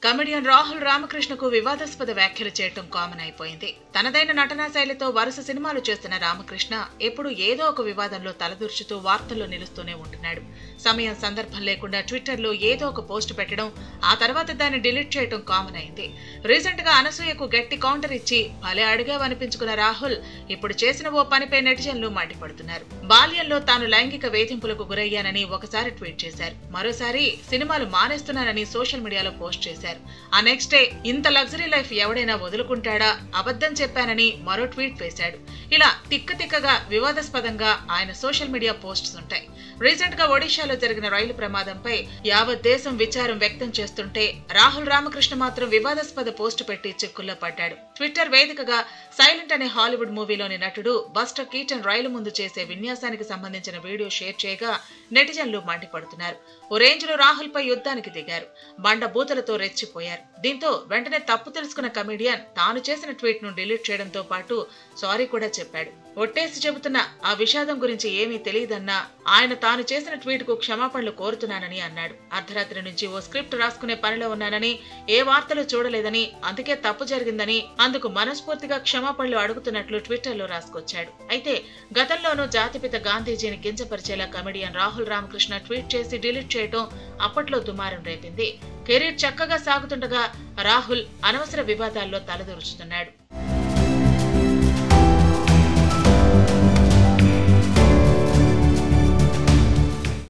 comedian Rahul రామకృష్ణకు వివాదాస్పద వ్యాఖ్యలు చేయటం కామన్ అయిపోయింది తనదైన నటనా శైలితో వరుస సినిమాలు చేస్తున్న రామకృష్ణ ఎప్పుడు ఏదో ఒక వివాదంలో తలదూర్చుతూ వార్తల్లో నిలుస్తూనే ఉంటున్నాడు సమయం సందర్భం లేకుండా ట్విట్టర్లో ఏదో ఒక పోస్ట్ పెట్టడం ఆ తర్వాత దాన్ని డిలీట్ చేయడం కామన్ అయింది రీసెంట్ గా అనసూయకు గట్టి కౌంటర్ ఇచ్చి భలే అడిగావనిపించుకున్న రాహుల్ ఇప్పుడు చేసిన ఓ పనిపై నెటిజన్లు మండిపడుతున్నారు బాల్యంలో తాను లైంగిక వేధింపులకు గురయ్యానని ఒకసారి ట్వీట్ చేశారు మరోసారి సినిమాలు మానేస్తున్నానని సోషల్ మీడియాలో పోస్ట్ చేశారు ఆ నెక్స్ట్ డే ఇంత లగ్జరీ లైఫ్ ఎవడైనా వదులుకుంటాడా అబద్ధం చెప్పానని మరో ట్వీట్ వేశాడు ఇలా తిక్క తిక్కగా వివాదాస్పదంగా ఆయన సోషల్ మీడియా పోస్ట్స్ ఉంటాయి రీసెంట్ గా ఒడిశాలో జరిగిన రైలు ప్రమాదంపై యావత్ దేశం విచారం వ్యక్తం చేస్తుంటే రాహుల్ రామకృష్ణ మాత్రం వివాదాస్పద పోస్ట్ పెట్టి చిక్కుల్లో పడ్డాడు ట్విట్టర్ వేదికగా సైలెంట్ అనే హాలీవుడ్ మూవీలోని నటుడు బస్టర్ కీటన్ రైలు ముందు చేసే విన్యాసానికి సంబంధించిన వీడియో షేర్ చేయగా నెటిజన్లు మండిపడుతున్నారు ఓ రేంజ్ లో రాహుల్ పై యుద్ధానికి దిగారు బండ బూతులతో రెచ్చిపోయారు దీంతో వెంటనే తప్పు తెలుసుకున్న కమెడియన్ తాను చేసిన ట్వీట్ ను డిలీట్ చేయడంతో పాటు సారీ కూడా చెప్పాడు ఒట్టేసి చెబుతున్న ఆ విషాదం గురించి ఏమీ తెలియదన్నా ఆయన తాను చేసిన ట్వీట్ కు క్షమాపణలు కోరుతున్నానని అన్నాడు అర్ధరాత్రి నుంచి ఓ స్క్రిప్ట్ రాసుకునే పనిలో ఉన్నానని ఏ వార్తలు చూడలేదని అందుకే తప్పు జరిగిందని అందుకు మనస్ఫూర్తిగా క్షమాపణలు అడుగుతున్నట్లు ట్విట్టర్లో రాసుకొచ్చాడు అయితే గతంలోనూ జాతిపిత గాంధీజీని కించపరిచేలా కమెడియన్ రాహుల్ రామకృష్ణ ట్వీట్ చేసి డిలీట్ చేయటం అప్పట్లో దుమారం రేపింది కెరీర్ చక్కగా సాగుతుండగా రాహుల్ అనవసర వివాదాల్లో తలదూర్చుతున్నాడు